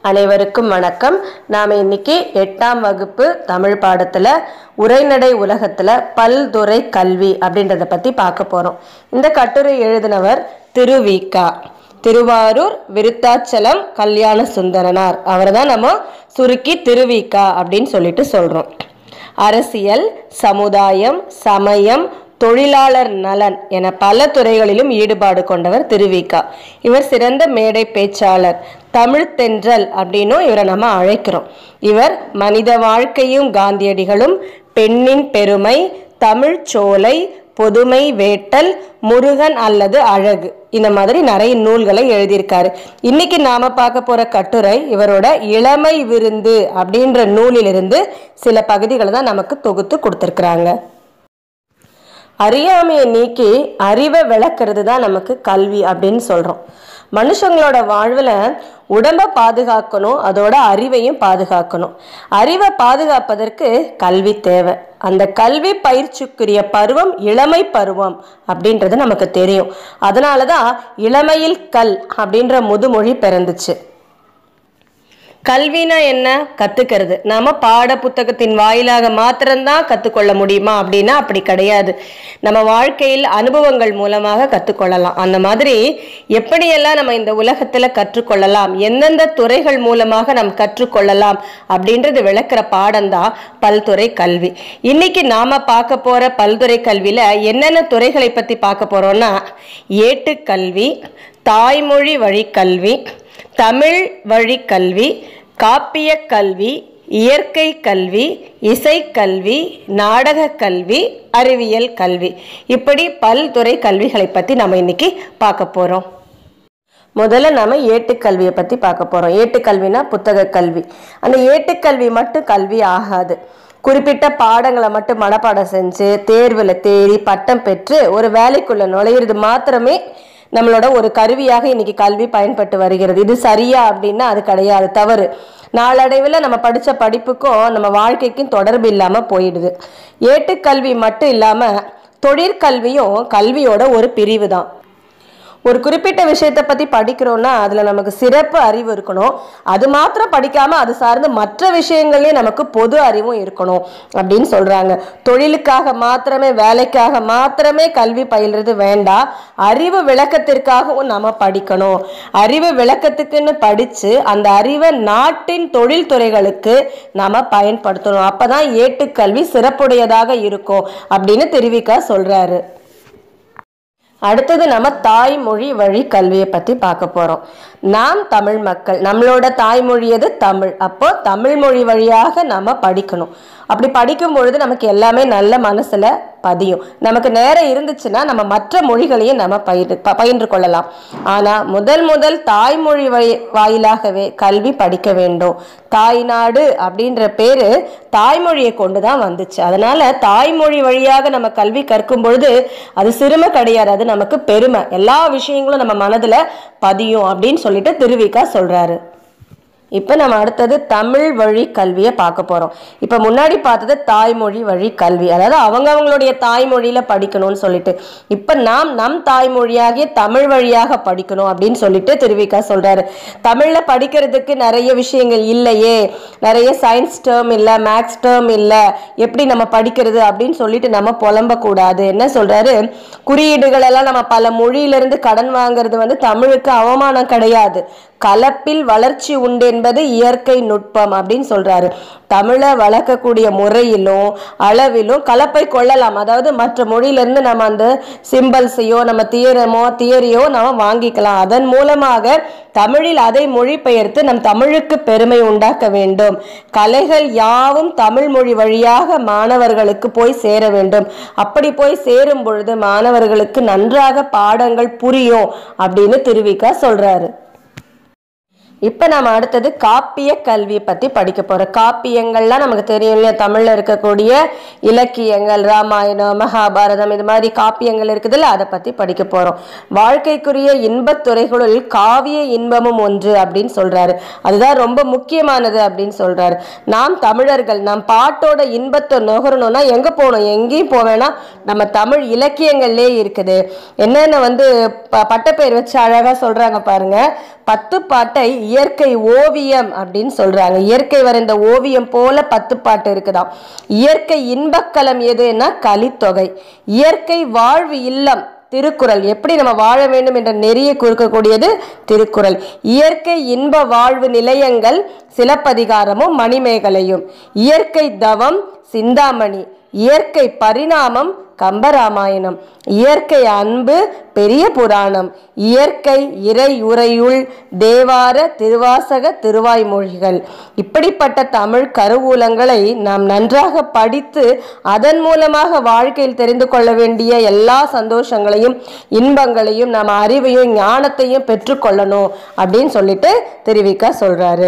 அனைவருக்கும் வணக்கம் நாம் இன்னைக்கு எட்டாம் வகுப்பு தமிழ் பாடத்தில் உரைநடை உலகத்தில் பல்துறை கல்வி அப்படின்றத பற்றி பார்க்க போகிறோம் இந்த கட்டுரை எழுதினவர் திருவிகா திருவாரூர் விருத்தாச்சலம் கல்யாண சுந்தரனார் அவரை தான் நம்ம சுருக்கி திருவிகா அப்படின்னு சொல்லிட்டு சொல்கிறோம் அரசியல் சமுதாயம் சமயம் தொழிலாளர் நலன் என பல துறைகளிலும் ஈடுபாடு கொண்டவர் திருவிகா இவர் சிறந்த மேடை பேச்சாளர் தமிழ் தென்றல் அப்படின்னும் இவரை நம்ம அழைக்கிறோம் இவர் மனித வாழ்க்கையும் காந்தியடிகளும் பெண்ணின் பெருமை தமிழ் சோலை பொதுமை வேட்டல் முருகன் அல்லது அழகு இந்த மாதிரி நிறைய நூல்களை எழுதியிருக்காரு இன்னைக்கு நாம பார்க்க போற கட்டுரை இவரோட இளமை விருந்து அப்படின்ற நூலிலிருந்து சில பகுதிகளை தான் நமக்கு தொகுத்து கொடுத்துருக்குறாங்க அறியாமையை நீக்கி அறிவை விளக்குறது தான் நமக்கு கல்வி அப்படின்னு சொல்றோம் மனுஷங்களோட வாழ்வில் உடம்பை பாதுகாக்கணும் அதோட அறிவையும் பாதுகாக்கணும் அறிவை பாதுகாப்பதற்கு கல்வி தேவை அந்த கல்வி பயிற்சிக்குரிய பருவம் இளமை பருவம் அப்படின்றது நமக்கு தெரியும் அதனால தான் இளமையில் கல் அப்படின்ற முதுமொழி பிறந்துச்சு கல்வினா என்ன கத்துக்கிறது நாம பாட புத்தகத்தின் வாயிலாக மாத்திரம்தான் கத்துக்கொள்ள முடியுமா அப்படின்னா அப்படி கிடையாது நம்ம வாழ்க்கையில் அனுபவங்கள் மூலமாக கத்துக்கொள்ளலாம் அந்த மாதிரி எப்படியெல்லாம் நம்ம இந்த உலகத்துல கற்றுக்கொள்ளலாம் எந்தெந்த துறைகள் மூலமாக நாம் கற்றுக்கொள்ளலாம் அப்படின்றது விளக்குற பாடம் தான் பல்துறை கல்வி இன்னைக்கு நாம பார்க்க போற பல்துறை கல்வியில என்னென்ன துறைகளை பத்தி பார்க்க போறோம்னா ஏட்டுக்கல்வி தாய்மொழி வழி கல்வி தமிழ் வழி கல்வி காப்பிய கல்வி இயற்கை கல்வி இசைக்கல்வி நாடக கல்வி அறிவியல் கல்வி இப்படி பல்துறை கல்விகளை பற்றி நம்ம இன்னைக்கு பார்க்க போகிறோம் முதல்ல நாம ஏட்டுக்கல்வியை பற்றி பார்க்க போகிறோம் ஏட்டுக்கல்வினா புத்தக கல்வி அந்த ஏட்டுக்கல்வி மட்டும் கல்வி ஆகாது குறிப்பிட்ட பாடங்களை மட்டும் மனப்பாடம் செஞ்சு தேர்வில் தேறி பட்டம் பெற்று ஒரு வேலைக்குள்ள நுழையிறது மாத்திரமே நம்மளோட ஒரு கருவியாக இன்னைக்கு கல்வி பயன்பட்டு வருகிறது இது சரியா அப்படின்னா அது கிடையாது தவறு நாளடைவில் நம்ம படித்த படிப்புக்கும் நம்ம வாழ்க்கைக்கும் தொடர்பு இல்லாமல் போயிடுது ஏட்டுக்கல்வி மட்டும் இல்லாமல் தொழிற்கல்வியும் கல்வியோட ஒரு பிரிவு தான் ஒரு குறிப்பிட்ட விஷயத்தை பற்றி படிக்கிறோம்னா அதில் நமக்கு சிறப்பு அறிவு இருக்கணும் அது மாத்திரம் படிக்காமல் அது சார்ந்து மற்ற விஷயங்கள்லேயும் நமக்கு பொது அறிவும் இருக்கணும் அப்படின்னு சொல்கிறாங்க தொழிலுக்காக மாத்திரமே வேலைக்காக மாத்திரமே கல்வி பயில்றது வேண்டாம் அறிவு விளக்கத்திற்காகவும் நம்ம படிக்கணும் அறிவு விளக்கத்துக்குன்னு படித்து அந்த அறிவை நாட்டின் தொழில் துறைகளுக்கு நம்ம பயன்படுத்தணும் அப்போ தான் ஏட்டுக்கல்வி சிறப்புடையதாக இருக்கும் அப்படின்னு தெரிவிக்க சொல்கிறாரு அடுத்தது நம்ம தாய்மொழி வழி கல்வியை பற்றி பார்க்க போகிறோம் நாம் தமிழ் மக்கள் நம்மளோட தாய்மொழி எது தமிழ் அப்போ தமிழ் மொழி வழியாக நம்ம படிக்கணும் அப்படி படிக்கும் பொழுது நமக்கு எல்லாமே நல்ல மனசில் பதியும் நமக்கு நேரம் இருந்துச்சுன்னா நம்ம மற்ற மொழிகளையும் நம்ம பயிர் ப- பயின்று கொள்ளலாம் ஆனால் முதல் முதல் தாய்மொழி வழி வாயிலாகவே கல்வி படிக்க வேண்டும் தாய்நாடு அப்படின்ற பேரு தாய்மொழியை கொண்டு தான் வந்துச்சு அதனால தாய்மொழி வழியாக நம்ம கல்வி கற்கும் பொழுது அது சிறுமை கிடையாது அது நமக்கு பெருமை எல்லா விஷயங்களும் நம்ம மனதுல பதியும் அப்படின்னு சொல்லிட்டு திருவிக்கா சொல்றாரு இப்போ நம்ம அடுத்தது தமிழ் வழி கல்வியை பார்க்க போகிறோம் இப்போ முன்னாடி பார்த்தது தாய்மொழி வழி கல்வி அதாவது அவங்க அவங்களுடைய தாய்மொழியில் படிக்கணும்னு சொல்லிட்டு இப்போ நாம் நம் தாய்மொழியாகிய தமிழ் வழியாக படிக்கணும் அப்படின்னு சொல்லிட்டு திருவிக்கா சொல்கிறாரு தமிழில் படிக்கிறதுக்கு நிறைய விஷயங்கள் இல்லையே நிறைய சயின்ஸ் டேர்ம் இல்லை மேக்ஸ் டேர்ம் இல்லை எப்படி நம்ம படிக்கிறது அப்படின்னு சொல்லிட்டு நம்ம புலம்பக்கூடாது என்ன சொல்கிறாரு குறியீடுகள் எல்லாம் நம்ம பல மொழியிலிருந்து கடன் வாங்குறது வந்து தமிழுக்கு அவமானம் கிடையாது கலப்பில் வளர்ச்சி உண்டு என்பது இயற்கை நுட்பம் அப்படின்னு சொல்றாரு தமிழை வளர்க்கக்கூடிய முறையிலும் அளவிலும் கலப்பை கொள்ளலாம் அதாவது மற்ற மொழியிலிருந்து நம்ம அந்த சிம்பல்ஸையோ நம்ம தியரமோ தியரியோ நம்ம வாங்கிக்கலாம் அதன் மூலமாக தமிழில் அதை மொழிபெயர்த்து நம் தமிழுக்கு பெருமை உண்டாக்க வேண்டும் கலைகள் யாவும் தமிழ் மொழி வழியாக மாணவர்களுக்கு போய் சேர வேண்டும் அப்படி போய் சேரும் பொழுது மாணவர்களுக்கு நன்றாக பாடங்கள் புரியும் அப்படின்னு திருவிக்கா சொல்றாரு இப்போ நம்ம அடுத்தது காப்பிய கல்வி பற்றி படிக்க போகிறோம் காப்பியங்கள்லாம் நமக்கு தெரியும் இல்லையா தமிழில் இருக்கக்கூடிய இலக்கியங்கள் ராமாயணம் மகாபாரதம் இது மாதிரி காப்பியங்கள் இருக்குதுல்ல அதை பற்றி படிக்க போகிறோம் வாழ்க்கைக்குரிய இன்பத் துறைகளுள் காவிய இன்பமும் ஒன்று அப்படின்னு சொல்கிறாரு அதுதான் ரொம்ப முக்கியமானது அப்படின்னு சொல்கிறாரு நாம் தமிழர்கள் நாம் பாட்டோட இன்பத்தை நுகரணும்னா எங்கே போகணும் எங்கேயும் போவேனா நம்ம தமிழ் இலக்கியங்கள்லே இருக்குது என்னென்ன வந்து ப- பட்டப்பெயர் வச்சு அழகாக சொல்கிறாங்க பாருங்க பத்து பாட்டை இயற்கை ஓவியம் அப்படின்னு சொல்றாங்க இயற்கை வரைந்த ஓவியம் போல பத்து பாட்டு இருக்குதாம் இயற்கை இன்பக்கலம் எதுன்னா கலித்தொகை இயற்கை வாழ்வு இல்லம் திருக்குறள் எப்படி நம்ம வாழ வேண்டும் என்ற நெறியை கொடுக்கக்கூடியது திருக்குறள் இயற்கை இன்ப வாழ்வு நிலையங்கள் சிலப்பதிகாரமும் மணிமேகலையும் இயற்கை தவம் சிந்தாமணி இயற்கை பரிணாமம் கம்பராமாயணம் இயற்கை அன்பு பெரிய புராணம் இயற்கை இறை உரையுள் தேவார திருவாசக திருவாய்மொழிகள் இப்படிப்பட்ட தமிழ் கருவூலங்களை நாம் நன்றாக படித்து அதன் மூலமாக வாழ்க்கையில் தெரிந்து கொள்ள வேண்டிய எல்லா சந்தோஷங்களையும் இன்பங்களையும் நம்ம அறிவையும் ஞானத்தையும் பெற்றுக்கொள்ளணும் அப்படின்னு சொல்லிட்டு தெரிவிக்க சொல்றாரு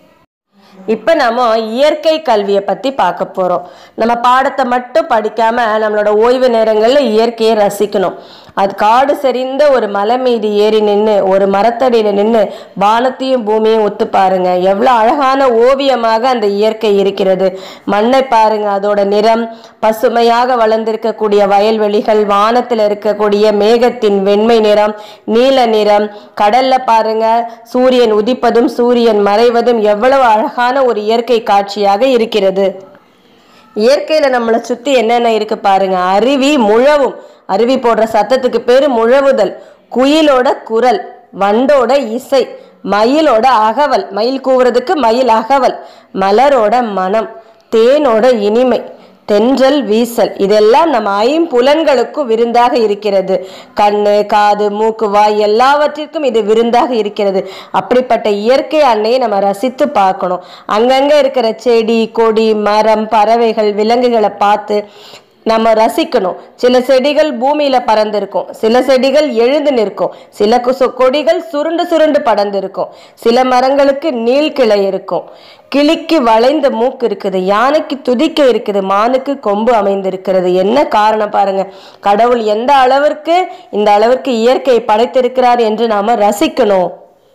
இப்போ நம்ம இயற்கை கல்வியை பற்றி பார்க்க போகிறோம் நம்ம பாடத்தை மட்டும் படிக்காம நம்மளோட ஓய்வு நேரங்களில் இயற்கையை ரசிக்கணும் அது காடு செறிந்த ஒரு மலை மீது ஏறி நின்று ஒரு மரத்தடியில் நின்று வானத்தையும் பூமியும் ஒத்து பாருங்க எவ்வளோ அழகான ஓவியமாக அந்த இயற்கை இருக்கிறது மண்ணை பாருங்க அதோட நிறம் பசுமையாக வளர்ந்திருக்கக்கூடிய வயல்வெளிகள் வானத்தில் இருக்கக்கூடிய மேகத்தின் வெண்மை நிறம் நீல நிறம் கடல்ல பாருங்க சூரியன் உதிப்பதும் சூரியன் மறைவதும் எவ்வளவு அழகான ஒரு இயற்கை காட்சியாக இருக்கிறது இயற்கையில நம்மளை சுத்தி என்னென்ன இருக்கு பாருங்க அருவி முழவும் அருவி போடுற சத்தத்துக்கு பேரு முழவுதல் குயிலோட குரல் வண்டோட இசை மயிலோட அகவல் மயில் கூவுறதுக்கு மயில் அகவல் மலரோட மனம் தேனோட இனிமை தென்றல் வீசல் இதெல்லாம் நம்ம ஐம்புலன்களுக்கும் விருந்தாக இருக்கிறது கண்ணு காது மூக்கு வாய் எல்லாவற்றிற்கும் இது விருந்தாக இருக்கிறது அப்படிப்பட்ட இயற்கை அன்னையை நம்ம ரசித்து பார்க்கணும் அங்கங்க இருக்கிற செடி கொடி மரம் பறவைகள் விலங்குகளை பார்த்து நம்ம ரசிக்கணும் சில செடிகள் பூமியில பறந்திருக்கும் சில செடிகள் எழுந்து நிற்கும் சில குசு கொடிகள் சுருண்டு சுருண்டு படர்ந்திருக்கும் சில மரங்களுக்கு நீள்கிளை இருக்கும் கிளிக்கு வளைந்த மூக்கு இருக்குது யானைக்கு துதிக்க இருக்குது மானுக்கு கொம்பு அமைந்திருக்கிறது என்ன காரணம் பாருங்க கடவுள் எந்த அளவிற்கு இந்த அளவிற்கு இயற்கை படைத்திருக்கிறார் என்று நாம ரசிக்கணும்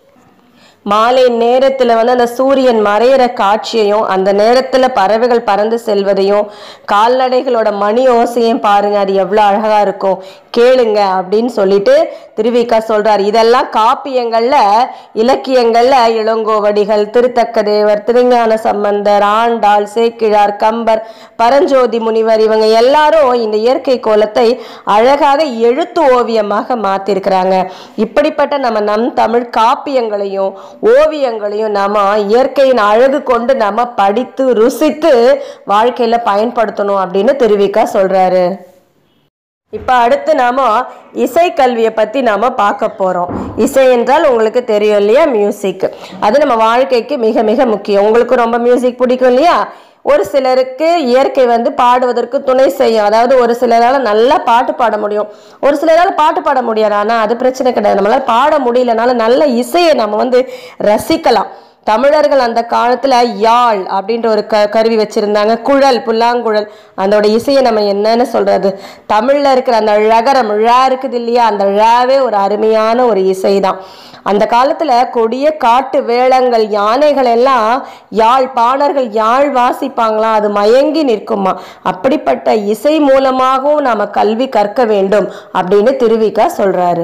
மாலை நேரத்துல வந்து அந்த சூரியன் மறையிற காட்சியையும் அந்த நேரத்துல பறவைகள் பறந்து செல்வதையும் கால்நடைகளோட மணி ஓசையும் பாருங்க அது எவ்வளவு அழகா இருக்கும் கேளுங்க அப்படின்னு சொல்லிட்டு திருவிக்கா சொல்றார் இதெல்லாம் காப்பியங்கள்ல இலக்கியங்கள்ல இளங்கோவடிகள் திருத்தக்க தேவர் திருஞான சம்பந்தர் ஆண்டாள் சேக்கிழார் கம்பர் பரஞ்சோதி முனிவர் இவங்க எல்லாரும் இந்த இயற்கை கோலத்தை அழகாக எழுத்து ஓவியமாக மாத்திருக்கிறாங்க இப்படிப்பட்ட நம்ம நம் தமிழ் காப்பியங்களையும் ஓவியங்களையும் நாம இயற்கையின் அழகு கொண்டு நம்ம படித்து ருசித்து வாழ்க்கையில பயன்படுத்தணும் அப்படின்னு திருவிக்கா சொல்றாரு இப்போ அடுத்து நாம இசை கல்வியை பற்றி நாம பார்க்க போகிறோம் இசை என்றால் உங்களுக்கு தெரியும் இல்லையா மியூசிக் அது நம்ம வாழ்க்கைக்கு மிக மிக முக்கியம் உங்களுக்கு ரொம்ப மியூசிக் பிடிக்கும் இல்லையா ஒரு சிலருக்கு இயற்கை வந்து பாடுவதற்கு துணை செய்யும் அதாவது ஒரு சிலரால் நல்லா பாட்டு பாட முடியும் ஒரு சிலரால் பாட்டு பாட முடியாது ஆனால் அது பிரச்சனை கிடையாது நம்மளால பாட முடியலனால நல்ல இசையை நம்ம வந்து ரசிக்கலாம் தமிழர்கள் அந்த காலத்துல யாழ் அப்படின்ற ஒரு க கருவி வச்சிருந்தாங்க குழல் புல்லாங்குழல் அதோட இசையை நம்ம என்னன்னு சொல்றது தமிழ்ல இருக்கிற அந்த ழகரம் ழா இருக்குது இல்லையா அந்த ழாவே ஒரு அருமையான ஒரு இசை தான் அந்த காலத்துல கொடிய காட்டு வேளங்கள் யானைகள் எல்லாம் யாழ் பாணர்கள் யாழ் வாசிப்பாங்களாம் அது மயங்கி நிற்குமா அப்படிப்பட்ட இசை மூலமாகவும் நாம கல்வி கற்க வேண்டும் அப்படின்னு திருவிக்கா சொல்றாரு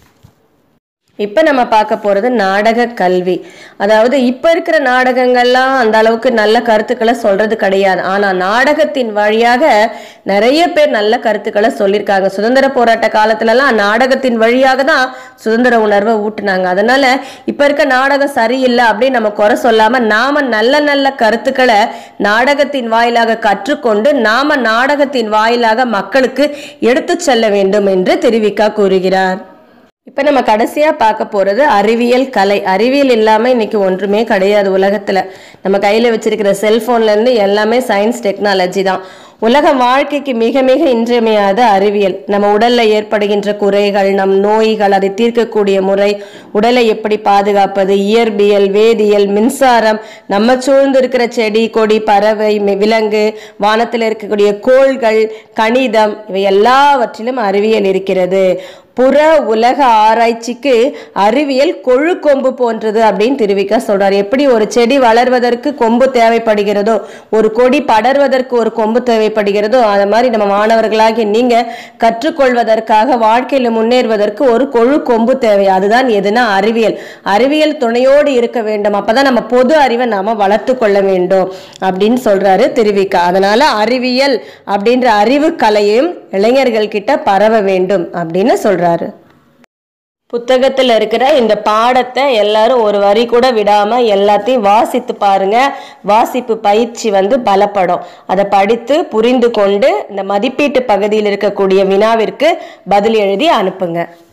இப்போ நம்ம பார்க்க போகிறது நாடக கல்வி அதாவது இப்போ இருக்கிற நாடகங்கள்லாம் அந்த அளவுக்கு நல்ல கருத்துக்களை சொல்றது கிடையாது ஆனால் நாடகத்தின் வழியாக நிறைய பேர் நல்ல கருத்துக்களை சொல்லியிருக்காங்க சுதந்திர போராட்ட காலத்துலலாம் நாடகத்தின் வழியாக தான் சுதந்திர உணர்வை ஊட்டுனாங்க அதனால இப்போ இருக்க நாடகம் சரியில்லை அப்படின்னு நம்ம குறை சொல்லாம நாம நல்ல நல்ல கருத்துக்களை நாடகத்தின் வாயிலாக கற்றுக்கொண்டு நாம நாடகத்தின் வாயிலாக மக்களுக்கு எடுத்துச் செல்ல வேண்டும் என்று தெரிவிக்கா கூறுகிறார் இப்போ நம்ம கடைசியாக பார்க்க போகிறது அறிவியல் கலை அறிவியல் இல்லாமல் இன்னைக்கு ஒன்றுமே கிடையாது உலகத்தில் நம்ம கையில் வச்சிருக்கிற செல்ஃபோன்லேருந்து எல்லாமே சயின்ஸ் டெக்னாலஜி தான் உலக வாழ்க்கைக்கு மிக மிக இன்றியமையாத அறிவியல் நம்ம உடல்ல ஏற்படுகின்ற குறைகள் நம் நோய்கள் அதை தீர்க்கக்கூடிய முறை உடலை எப்படி பாதுகாப்பது இயற்பியல் வேதியியல் மின்சாரம் நம்ம சூழ்ந்து இருக்கிற செடி கொடி பறவை மி- விலங்கு வானத்தில் இருக்கக்கூடிய கோள்கள் கணிதம் இவை எல்லாவற்றிலும் அறிவியல் இருக்கிறது புற உலக ஆராய்ச்சிக்கு அறிவியல் கொழு கொம்பு போன்றது அப்படின்னு திருவிக்கா சொல்றார் எப்படி ஒரு செடி வளர்வதற்கு கொம்பு தேவைப்படுகிறதோ ஒரு கொடி படர்வதற்கு ஒரு கொம்பு தேவைப்படுகிறதோ அது மாதிரி நம்ம மாணவர்களாகி நீங்க கற்றுக்கொள்வதற்காக வாழ்க்கையில முன்னேறுவதற்கு ஒரு கொழு கொம்பு தேவை அதுதான் எதுனா அறிவியல் அறிவியல் துணையோடு இருக்க வேண்டும் அப்பதான் நம்ம பொது அறிவை நாம வளர்த்து கொள்ள வேண்டும் அப்படின்னு சொல்றாரு திருவிக்கா அதனால அறிவியல் அப்படின்ற அறிவு கலையும் இளைஞர்கள் கிட்ட பரவ வேண்டும் அப்படின்னு சொல்றாரு புத்தகத்தில் இருக்கிற இந்த பாடத்தை எல்லாரும் ஒரு வரி கூட விடாம எல்லாத்தையும் வாசித்து பாருங்க வாசிப்பு பயிற்சி வந்து பலப்படும் அதை படித்து புரிந்து கொண்டு இந்த மதிப்பீட்டு பகுதியில் இருக்கக்கூடிய வினாவிற்கு பதில் எழுதி அனுப்புங்க